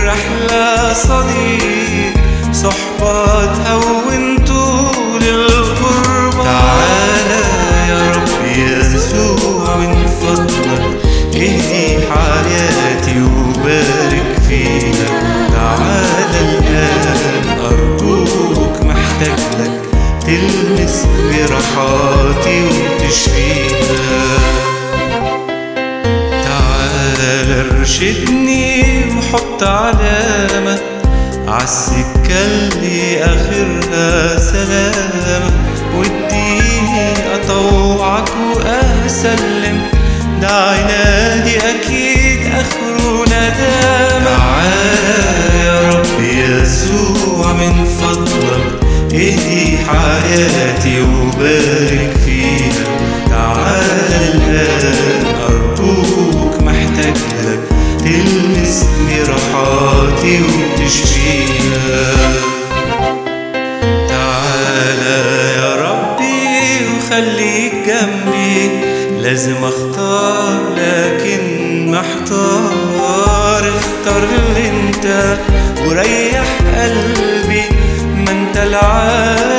رحلة صديق صحبة تهون طول الغربة تعالى يا رب يسوع من فضلك اهدي حياتي وبارك فيها تعالى الآن أرجوك محتاج لك تلمس جراحاتي وتشفيها تعالى ارشدني وحط علامة عالسكة اللي آخرها سلامة واديني أطوعك وأسلم ده عنادي أكيد آخره ندامة تعالى يا رب يسوع من فضلك اهدي حياتي وبارك فيها تعالى الآن أرجوك محتاج لك تلمس جراحاتي وتشفيها تعالى يا ربي وخليك جنبي لازم اختار لكن محتار اختار اللي انت وريح قلبي ما انت العالم